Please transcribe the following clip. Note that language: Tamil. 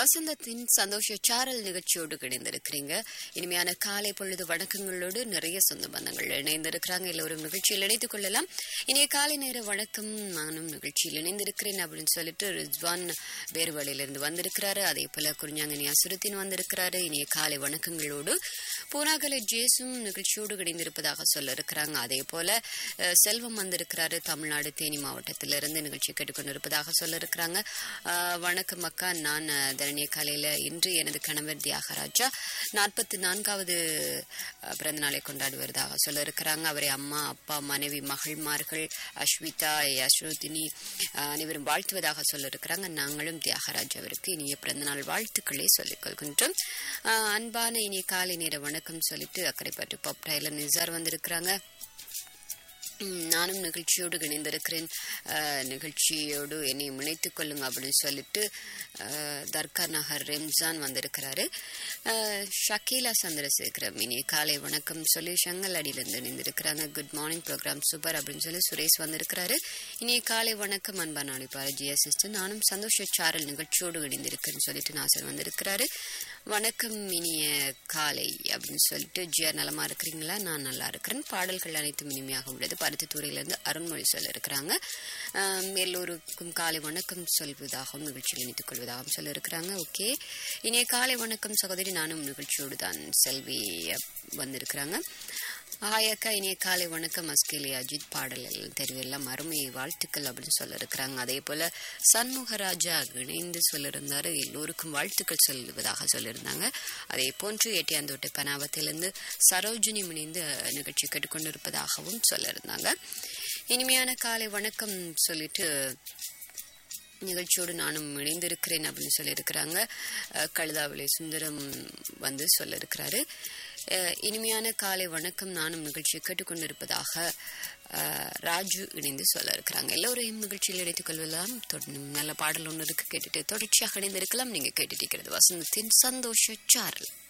வசந்தத்தின் சந்தோஷ சாரல் நிகழ்ச்சியோடு இணைந்திருக்கிறீங்க இனிமையான காலை பொழுது வணக்கங்களோடு நிறைய சொந்த பந்தங்கள் இணைந்திருக்கிறாங்க எல்லோரும் நிகழ்ச்சியில் இணைத்துக் கொள்ளலாம் இனிய காலை நேர வணக்கம் நானும் நிகழ்ச்சியில் இணைந்திருக்கிறேன் அப்படின்னு சொல்லிட்டு ரிஸ்வான் வேறுவழியிலிருந்து வந்திருக்கிறாரு அதே போல குறிஞ்சாங்கனி அசுரத்தின் வந்திருக்கிறாரு இனிய காலை வணக்கங்களோடு பூனாகலை ஜேசும் நிகழ்ச்சியோடு இணைந்திருப்பதாக சொல்ல இருக்கிறாங்க அதே போல அஹ், செல்வம் வந்திருக்கிறாரு தமிழ்நாடு தேனி மாவட்டத்திலிருந்து நிகழ்ச்சி கேட்டுக்கொண்டிருப்பதாக சொல்ல இருக்கிறாங்க அஹ், வணக்கம் அக்கா நான் அஹ், தரணிய காலையில இன்று எனது கணவர் தியாகராஜா நாற்பத்தி நான்காவது அஹ், பிறந்த நாளை கொண்டாடுவதாக சொல்ல இருக்கிறாங்க அவரை அம்மா அப்பா மனைவி மகள்மார்கள் அஸ்விதா யஸ்ருதினி அஹ், அனைவரும் வாழ்த்துவதாக சொல்ல இருக்கிறாங்க நாங்களும் தியாகராஜாவிற்கு இனிய பிறந்தநாள் வாழ்த்துக்களை சொல்லிக் கொள்கின்றோம் அஹ், அன்பான இனிய காலை நேர வணக்கம் சொல்லிட்டு அக்கரைப்பட்டு பப் டைலர் நிசார் வந்திருக்கிறாங்க ம், நானும் நிகழ்ச்சியோடு இணைந்திருக்கிறேன் அஹ், நிகழ்ச்சியோடு என்னை இணைத்துக் கொள்ளுங்க அப்படின்னு சொல்லிட்டு அஹ், தர்கா நகர் ரெம்ஜான் வந்திருக்கிறாரு அஹ், ஷக்கீலா சந்திரசேகரம் இனி காலை வணக்கம் சொல்லி செங்கல்அடியிலிருந்து இணைந்திருக்கிறாங்க குட் மார்னிங் ப்ரோக்ராம் சூப்பர் அப்படின்னு சொல்லி சுரேஷ் வந்திருக்கிறாரு இனிய காலை வணக்கம் அன்பான அழைப்பாளர் ஜியா சிஸ்டர் நானும் சந்தோஷ சாரல் நிகழ்ச்சியோடு இணைந்திருக்கிறேன்னு சொல்லிட்டு நாசர் வந்திருக்கிறாரு வணக்கம் இனிய காலை அப்படின்னு சொல்லிட்டு ஜியா நலமா இருக்கிறீங்களா நான் நல்லா இருக்கிறேன் பாடல்கள் அனைத்தும் இனிமையாக உள்ளது பருத்தித்துறையிலிருந்து அருண்மொழி சொல்ல இருக்கிறாங்க ஆம், எல்லோருக்கும் காலை வணக்கம் சொல்வதாகவும் நிகழ்ச்சியில் இணைத்துக் கொள்வதாகவும் சொல்ல இருக்கிறாங்க ஓகே இனிய காலை வணக்கம் சகோதரி நானும் நிகழ்ச்சியோடு தான் செல்வி அப், வந்திருக்கிறாங்க ஹாய் அக்கா இனிய காலை வணக்கம் அஸ்கேலி அஜித் பாடல்கள் தெரிவெல்லாம் அருமை வாழ்த்துக்கள் அப்படின்னு சொல்ல இருக்கிறாங்க அதே போல சண்முகராஜா இணைந்து சொல்லியிருந்தாரு எல்லோருக்கும் வாழ்த்துக்கள் சொல்வதாக சொல்லியிருந்தாங்க அதே போன்று ஏட்டியாந்தோட்டை பனாவத்திலிருந்து சரோஜினி இணைந்து அஹ், நிகழ்ச்சி கேட்டுக்கொண்டிருப்பதாகவும் சொல்லியிருந்தாங்க இனிமையான காலை வணக்கம் சொல்லிட்டு நிகழ்ச்சியோடு நானும் இணைந்திருக்கிறேன் அப்படின்னு சொல்லியிருக்கிறாங்க அஹ், கழுதாவளி சுந்தரம் வந்து சொல்ல இருக்கிறாரு அஹ், இனிமையான காலை வணக்கம் நானும் நிகழ்ச்சியை கேட்டுக்கொண்டிருப்பதாக அஹ், ராஜு இணைந்து சொல்ல இருக்கிறாங்க எல்லோரையும் நிகழ்ச்சியில் இணைத்துக் கொள்ளலாம் தொடர்ந்து நல்ல பாடல் ஒன்று இருக்கு கேட்டுட்டு தொடர்ச்சியாக இணைந்திருக்கலாம் நீங்க கேட்டுட்டு இருக்கிறது வசந்தத்தின் சந்தோஷ சாரல்